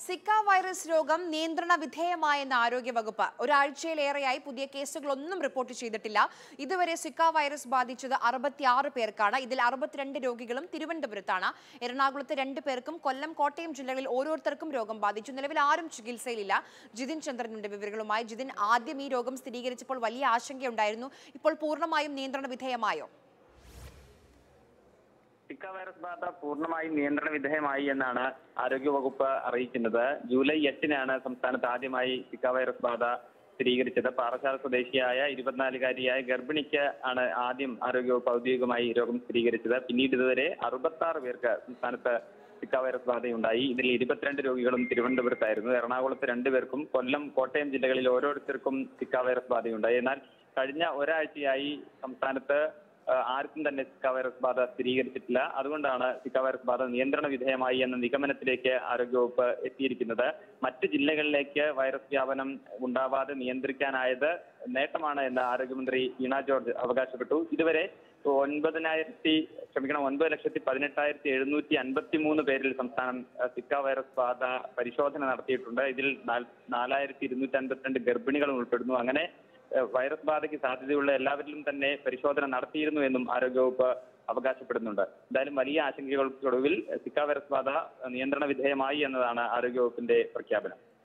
Zika virus രോഗം നിയന്ത്രണ വിധേയമായെന്ന് ആരോഗ്യവകുപ്പ് ഒരാഴ്ചയിലേറെയായി പുതിയ കേസുകളൊന്നും റിപ്പോർട്ട് ചെയ്തിട്ടില്ല ഇതുവരെ സിക്ക വൈറസ് ബാധിച്ചത് അറുപത്തിയാറ് പേർക്കാണ് ഇതിൽ അറുപത്തിരണ്ട് രോഗികളും തിരുവനന്തപുരത്താണ് എറണാകുളത്ത് രണ്ട് പേർക്കും കൊല്ലം കോട്ടയം ജില്ലകളിൽ ഓരോരുത്തർക്കും രോഗം ബാധിച്ചു നിലവിൽ ആരും ചികിത്സയിലില്ല ജിതിൻ ചന്ദ്രനുണ്ട് വിവരങ്ങളുമായി ജിതിൻ ആദ്യം ഈ രോഗം സ്ഥിരീകരിച്ചപ്പോൾ വലിയ ആശങ്കയുണ്ടായിരുന്നു ഇപ്പോൾ പൂർണ്ണമായും നിയന്ത്രണ വിധേയമായോ സിക്ക വൈറസ് ബാധ പൂർണ്ണമായും നിയന്ത്രണ വിധേയമായി എന്നാണ് ആരോഗ്യവകുപ്പ് അറിയിക്കുന്നത് ജൂലൈ എട്ടിനാണ് സംസ്ഥാനത്ത് ആദ്യമായി സിക്ക വൈറസ് ബാധ സ്ഥിരീകരിച്ചത് പാറശാല സ്വദേശിയായ ഇരുപത്തിനാലുകാരിയായ ഗർഭിണിക്ക് ആണ് ആദ്യം ആരോഗ്യവകുപ്പ് ഔദ്യോഗികമായി രോഗം സ്ഥിരീകരിച്ചത് പിന്നീട് ഇതുവരെ അറുപത്തി ആറ് പേർക്ക് സംസ്ഥാനത്ത് സിക്ക വൈറസ് ബാധയുണ്ടായി ഇതിൽ ഇരുപത്തിരണ്ട് രോഗികളും തിരുവനന്തപുരത്തായിരുന്നു എറണാകുളത്ത് രണ്ടുപേർക്കും കൊല്ലം കോട്ടയം ജില്ലകളിൽ ഓരോരുത്തർക്കും സിക്ക വൈറസ് ബാധയുണ്ടായി എന്നാൽ കഴിഞ്ഞ ഒരാഴ്ചയായി സംസ്ഥാനത്ത് ആ, ആർക്കും തന്നെ സിക്ക വൈറസ് ബാധ സ്ഥിരീകരിച്ചിട്ടില്ല അതുകൊണ്ടാണ് സിക്ക വൈറസ് ബാധ നിയന്ത്രണ വിധേയമായി എന്ന നിഗമനത്തിലേക്ക് ആരോഗ്യവകുപ്പ് എത്തിയിരിക്കുന്നത് മറ്റ് ജില്ലകളിലേക്ക് വൈറസ് വ്യാപനം ഉണ്ടാവാതെ നിയന്ത്രിക്കാനായത് നേട്ടമാണ് എന്ന് ആരോഗ്യമന്ത്രി വീണ ജോർജ് അവകാശപ്പെട്ടു ഇതുവരെ ഒൻപതിനായിരത്തി ക്ഷമിക്കണം ഒൻപത് ലക്ഷത്തി പതിനെട്ടായിരത്തി എഴുന്നൂറ്റി അൻപത്തി മൂന്ന് പേരിൽ സംസ്ഥാനം ആ, സിക്ക വൈറസ് ബാധ പരിശോധന നടത്തിയിട്ടുണ്ട് ഇതിൽ നാൽ- നാലായിരത്തി ഇരുന്നൂറ്റി അൻപത്തിരണ്ട് ഗർഭിണികളും ഉൾപ്പെടുന്നു അങ്ങനെ ഏഹ് വൈറസ് ബാധയ്ക്ക് സാധ്യതയുള്ള എല്ലാവരിലും തന്നെ പരിശോധന നടത്തിയിരുന്നു എന്നും ആരോഗ്യവകുപ്പ് അവകാശപ്പെടുന്നുണ്ട് എന്തായാലും വലിയ ആശങ്കകൾക്കൊടുവിൽ സിക്ക വൈറസ് ബാധ നിയന്ത്രണ വിധേയമായി എന്നതാണ് ആരോഗ്യവകുപ്പിന്റെ പ്രഖ്യാപനം